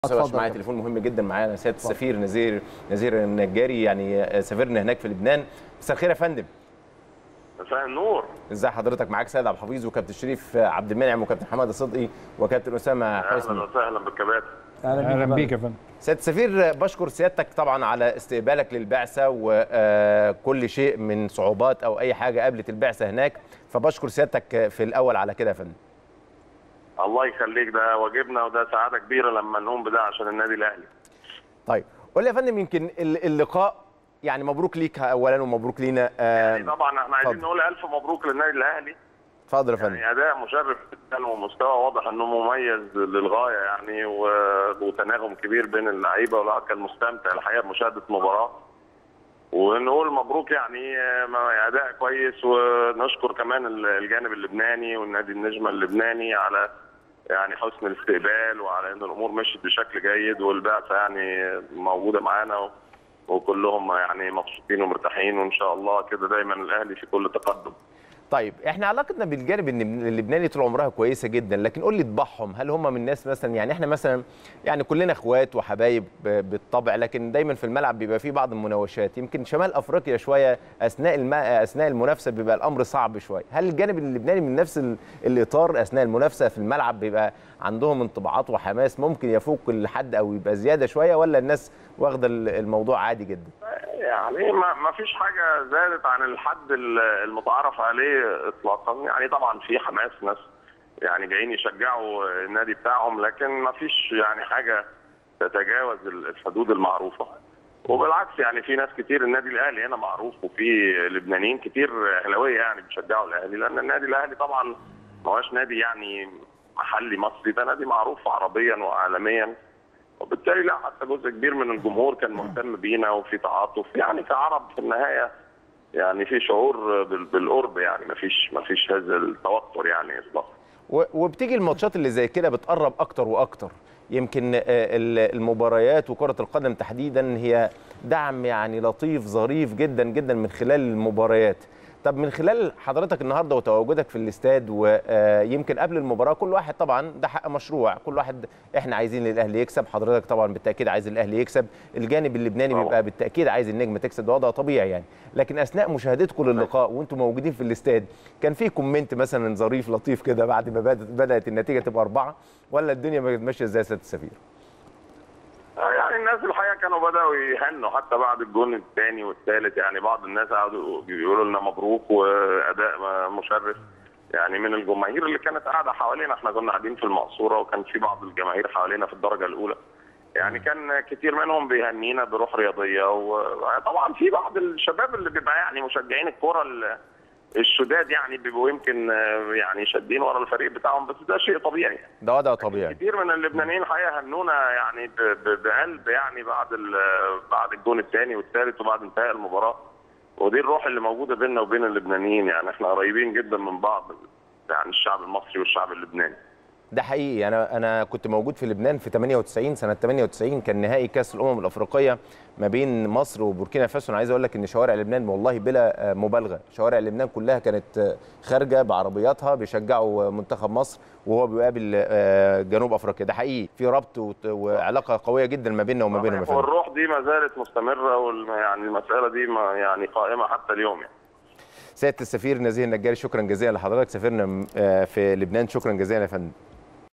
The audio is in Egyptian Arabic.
اتفضل معايا طبعا. تليفون مهم جدا معانا سياده السفير نزير نزير النجاري يعني سافرنا هناك في لبنان مساء الخير يا فندم مساء النور ازي حضرتك معاك سيد عبد الحفيظ وكابتن شريف عبد المنعم وكابتن حماده صدقي وكابتن اسامه اهلا حسني وسهلا بالكباتن اهلا اهلا بيك بيك يا فندم سياده السفير بشكر سيادتك طبعا على استقبالك للبعثه وكل شيء من صعوبات او اي حاجه قابلت البعثه هناك فبشكر سيادتك في الاول على كده يا فندم الله يخليك ده واجبنا وده سعاده كبيره لما نقوم بده عشان النادي الاهلي طيب قول لي يا فندم يمكن ال- اللقاء يعني مبروك ليك اولا ومبروك لينا يعني آه، طبعا احنا عايزين اتفضل. نقول الف مبروك للنادي الاهلي اتفضل يا فندم يعني اداء مشرف جدا ومستوى واضح انه مميز للغايه يعني و- وتناغم كبير بين اللعيبه والواحد كان مستمتع الحقيقه بمشاهده المباراه ونقول مبروك يعني آه، ما- اداء كويس ونشكر كمان ال- الجانب اللبناني والنادي النجمه اللبناني على يعني حسن الاستقبال وعلى ان الامور مشيت بشكل جيد والبعثه يعني موجوده معانا و- وكلهم يعني مبسوطين ومرتاحين وان شاء الله كده دايما الاهلي في كل تقدم طيب احنا علاقتنا بالجانب النب- اللبناني طول عمرها كويسه جدا لكن قول لي طباعهم هل هم من الناس مثلا يعني احنا مثلا يعني كلنا اخوات وحبايب ب- بالطبع لكن دايما في الملعب بيبقى في بعض المناوشات يمكن شمال افريقيا شويه اثناء الم... اثناء المنافسه بيبقى الامر صعب شويه هل الجانب اللبناني من نفس ال... الاطار اثناء المنافسه في الملعب بيبقى عندهم انطباعات وحماس ممكن يفوق الحد او يبقى زياده شويه ولا الناس واخده ال- الموضوع عادي جدا يعني ما ما فيش حاجه زادت عن الحد ال- المتعارف عليه اطلاقا يعني طبعا في حماس ناس يعني جايين يشجعوا النادي بتاعهم لكن ما فيش يعني حاجه تتجاوز الحدود المعروفه وبالعكس يعني في ناس كتير النادي الاهلي هنا معروف وفي لبنانيين كتير اهلاويه يعني بيشجعوا الاهلي لان النادي الاهلي طبعا ما هوش نادي يعني محلي مصري ده نادي معروف عربيا وعالميا وبالتالي لا حتى جزء كبير من الجمهور كان مهتم بينا وفي تعاطف يعني كعرب في النهايه يعني في شعور بال- بالقرب يعني ما فيش ما فيش هذا التوتر يعني اطلاقا و- وبتيجي الماتشات اللي زي كده بتقرب اكتر واكتر يمكن آه، ال- المباريات وكرة القدم تحديدا هي دعم يعني لطيف ظريف جدا جدا من خلال المباريات طب من خلال حضرتك النهارده وتواجدك في الاستاد ويمكن قبل المباراه كل واحد طبعا ده حق مشروع كل واحد احنا عايزين الاهلي يكسب حضرتك طبعا بالتاكيد عايز الاهلي يكسب الجانب اللبناني طبعا. بيبقى بالتاكيد عايز النجم تكسب ده وضع طبيعي يعني لكن اثناء مشاهدتكم للقاء وانتم موجودين في الاستاد كان في كومنت مثلا ظريف لطيف كده بعد ما بدات بدات النتيجه تبقى اربعه ولا الدنيا ما كانت ماشيه ازاي يا سياده السفير؟ آه يعني الناس الحقيقه كانوا بداوا يهنوا حتى بعد الجون الثاني والثالث يعني بعض الناس قعدوا بيقولوا لنا مبروك واداء مشرف يعني من الجماهير اللي كانت قاعده حوالينا احنا كنا قاعدين في المقصوره وكان في بعض الجماهير حوالينا في الدرجه الاولى يعني كان كتير منهم بيهنينا بروح رياضيه وطبعا في بعض الشباب اللي بيبقى يعني مشجعين الكوره ال- الشداد يعني بيبقوا يمكن آه، يعني شادين ورا الفريق بتاعهم بس ده شيء طبيعي ده وضع طبيعي كتير من اللبنانيين الحقيقه هنونا يعني ب- ب- بقلب يعني بعد ال- بعد الجون الثاني والثالث وبعد انتهاء المباراه ودي الروح اللي موجوده بيننا وبين اللبنانيين يعني احنا قريبين جدا من بعض يعني الشعب المصري والشعب اللبناني ده حقيقي انا انا كنت موجود في لبنان في 98 سنه 98 كان نهائي كاس الامم الافريقيه ما بين مصر وبوركينا فاسو انا عايز اقول لك ان شوارع لبنان والله بلا آه، مبالغه شوارع لبنان كلها كانت آه، خارجه بعربياتها بيشجعوا آه، منتخب مصر وهو بيقابل آه، جنوب افريقيا ده حقيقي في ربط وت- وعلاقه قويه جدا ما بيننا وما بينهم يا فندم. والروح دي ما زالت مستمره والم يعني المساله دي ما يعني قائمه حتى اليوم يعني سياده السفير نزيه النجاري شكرا جزيلا لحضرتك سافرنا آه، في لبنان شكرا جزيلا يا فندم